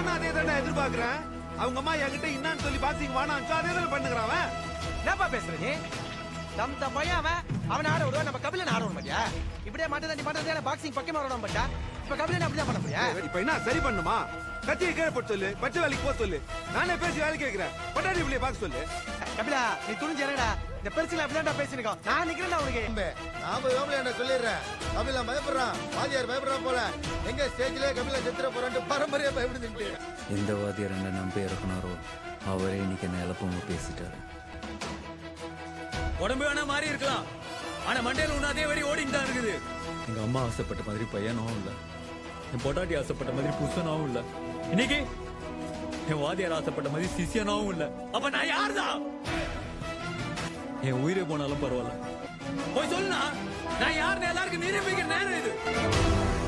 நானும் அதே தானே எதிர்பார்க்கறேன் அவங்க அம்மா என்கிட்ட என்னன்னு சொல்லி பாக்ஸிங் வானான்னு அதே தானே பண்ணுகிறான் அவன் என்னப்பா பேசுற நீ நம்ம பையன் அவன் அவனை ஆட விடுவா நம்ம கபிலன் ஆட விட மாட்டியா இப்படியே மாட்டே தண்ணி மாட்டே பாக்ஸிங் பக்கமா விட மாட்டா இப்ப கபிலன் அப்படிதான் பண்ண முடியா இப்ப என்ன சரி பண்ணுமா கத்தியை கீழே போட்டு சொல்லு பச்சை வேலைக்கு போக சொல்லு நானே பேசி வேலை கேட்கிறேன் பட்டாடி இப்படியே பார்க்க சொல்லு கபிலா நீ துணிஞ்சு இறங்கடா இந்த பெருசுல அப்படிதான் பேசிருக்கோம் நான் நிக்கிறேன் உனக்கு தம்பி, நான் போய் ஓம்பல என்ன சொல்லிடுறேன் கபிலா பயப்படுறான் வாதியார் பயப்படுறான் போல எங்க ஸ்டேஜ்ல கபிலா செத்துற போறான்ட்டு பரம்பரையா பயப்படுதுன்ட்டு எந்த வாத்தியார் என்ன நம்பி இறக்குனாரோ அவரே இன்னைக்கு என்ன இழப்பவங்க பேசிட்டாரு உடம்பு வேணா மாறி இருக்கலாம் ஆனா மண்டையில ஒண்ணு அதே வரி ஓடிட்டு தான் இருக்குது எங்க அம்மா ஆசைப்பட்ட மாதிரி பையனாவும் இல்ல என் பொட்டாட்டி ஆசைப்பட்ட மாதிரி புருஷனாவும் இல்ல இன்னைக்கு என் வாதியார் ஆசைப்பட்ட மாதிரி சிஷியனாவும் இல்ல அப்ப நான் யாருதான் என் உயிரே போனாலும் பரவாயில்ல போய் சொல்லுனா நான் யாருன்னு எல்லாருக்கும் நிரூபிக்கிற நேரம் இது